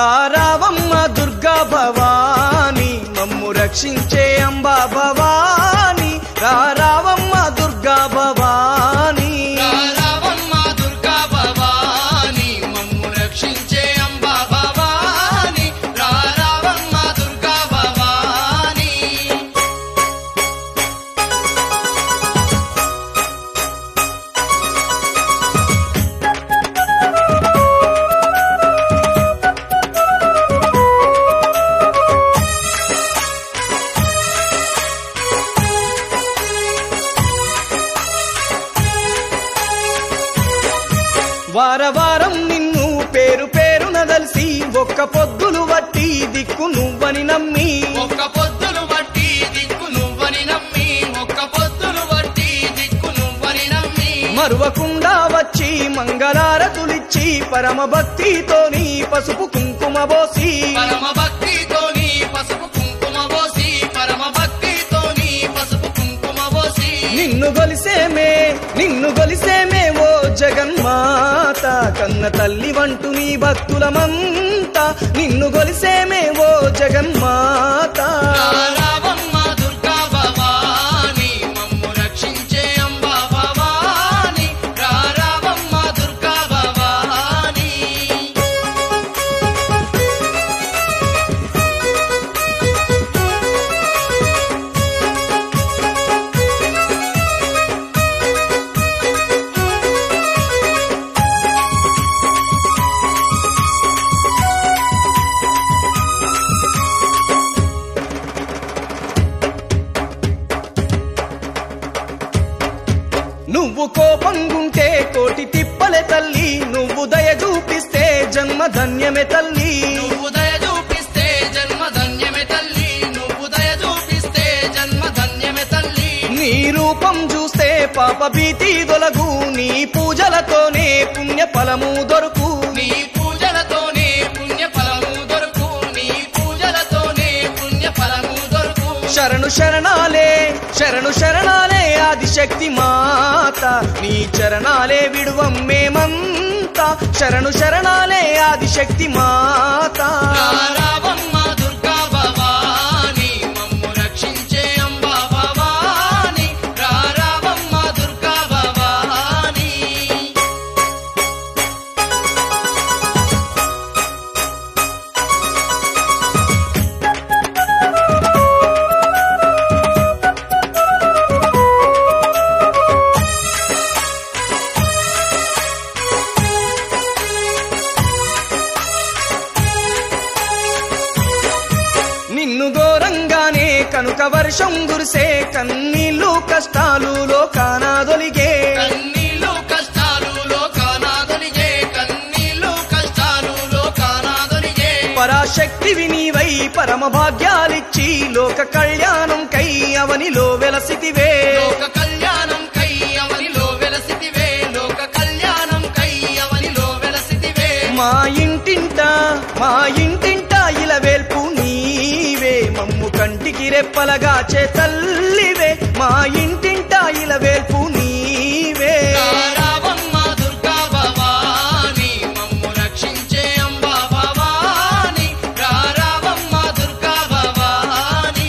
రారావమ్మ దుర్గా భవాని మమ్ము రక్షించే అంబా భవాని రారావమ్మ దుర్గా భవాని రారావమ్మ దుర్గా భవాని మమ్ము రక్షించే అంబా భవాని రారావమ్మ దుర్గా భవాని వారవారం నిన్ను పేరు పేరున దలిసి ఒక్క పొద్దులు వట్టి దిక్కు నువ్వని నమ్మి ఒక్క పొద్దులు బట్టి దిక్కు నువ్వని నమ్మి ఒక్క పొద్దులు బట్టి దిక్కు నువ్వని నమ్మి మరువకుండా వచ్చి మంగళారతులిచ్చి పరమ భక్తితోని పసుపు కుంకుమ బోసి పరమ భక్తితోని పసుపు కుంకుమ పోసి పరమ భక్తితోని పసుపు కుంకుమ పోసి నిన్ను గొలిసేమే నిన్ను గొలిసేమే ఓ జగన్మాత కన్న తల్లి వంటు నీ భక్తులమంతా నిన్ను గొలిసేమే ఓ జగన్మాత రారావమ్మ దుర్గా భవాని మమ్ము రక్షించే అంబా భవాని రారావమ్మ దుర్గా భవాని నువ్వు కోపంగుంటే కోటి తిప్పలే తల్లి నువ్వు దయ చూపిస్తే జన్మ ధన్యమే తల్లి నువ్వు దయ చూపిస్తే జన్మ ధన్యమే తల్లి నువ్వు దయ చూపిస్తే జన్మ ధన్యమే తల్లి నీ రూపం చూస్తే పాప భీతి దొలగు నీ పూజలతోనే పుణ్య ఫలము దొరుకు నీ పూజలతోనే పుణ్య ఫలము దొరుకు నీ పూజలతోనే పుణ్య ఫలము దొరుకు శరణు శరణాలే శరణు శరణాలే ఆదిశక్తి మాత నీ చరణాలే విడువం మేమంతా శరణు శరణాలే ఆదిశక్తి మాత రారావమ్మ దుర్గా భవాని మమ్ము రక్షించే అంబా భవాని రారావమ్మ దుర్గా భవాని నిన్ను ఘోరంగానే కనుక వర్షం గురిసే కన్నీళ్ళు కష్టాలు లోకానాదొలిగే కన్నీళ్ళు కష్టాలు లోకానాదొలిగే కన్నీళ్ళు కష్టాలు లోకానాదొలిగే పరాశక్తివి నీవై పరమ భాగ్యాలిచ్చి లోక కళ్యాణం కై అవనిలో వెలసితివే లోక కళ్యాణం కై అవనిలో వెలసితివే లోక కళ్యాణం కై అవనిలో వెలసితివే మా ఇంటింట మా ఇంటింట ఇలా వేల్పు నీవే మమ్ము కంటికి రెప్పలగా చే తల్లివే మా ఇంటింట ఇలా వేల్పు నీవే రారావమ్మ దుర్గా భవాని మమ్ము రక్షించే అంబా భవాని రారావమ్మ దుర్గా భవాని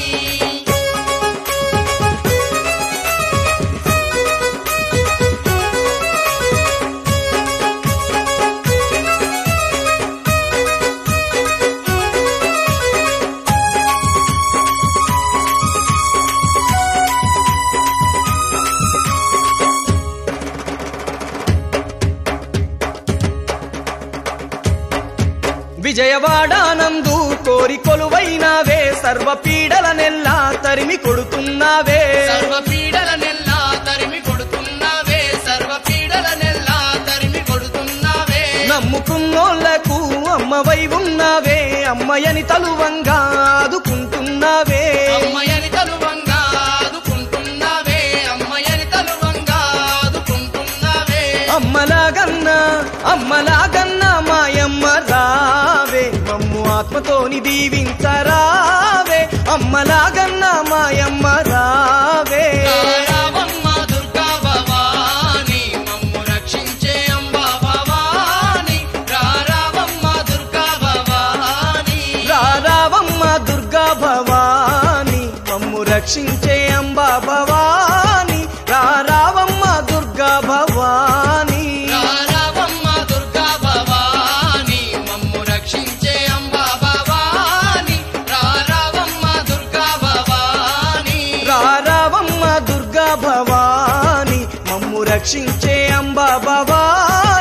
విజయవాడానందు కోరి కొలువైనావే సర్వ పీడల నెల్లా తరిమి కొడుతున్నావే సర్వ పీడల నెల్లా తరిమి కొడుతున్నావే సర్వ పీడల నెల్లా తరిమి కొడుతున్నావే నమ్ముకున్నోళ్లకు అమ్మవై ఉన్నావే అమ్మయని తలువంగా ఆదుకుంటున్నావే అమ్మయని తలువంగా ఆదుకుంటున్నావే అమ్మయని తలువంగా ఆదుకుంటున్నావే అమ్మలాగన్నా అమ్మలాగన్నా మాయమ్మ రావే మమ్ము ఆత్మతోని దీవించరావే అమ్మలాగన్నా మాయమ్మ రావే రారావమ్మ దుర్గా భవాని మమ్ము రక్షించే అంబా భవాని రారావమ్మ దుర్గా భవాని రక్షించే అంబా భవాని రారావమ్మ దుర్గా భవాని రారావమ్మ దుర్గా భవాని మమ్ము రక్షించే అంబా భవాని రారావమ్మ దుర్గా భవాని రారావమ్మ దుర్గా భవాని మమ్ము రక్షించే అంబా భవాని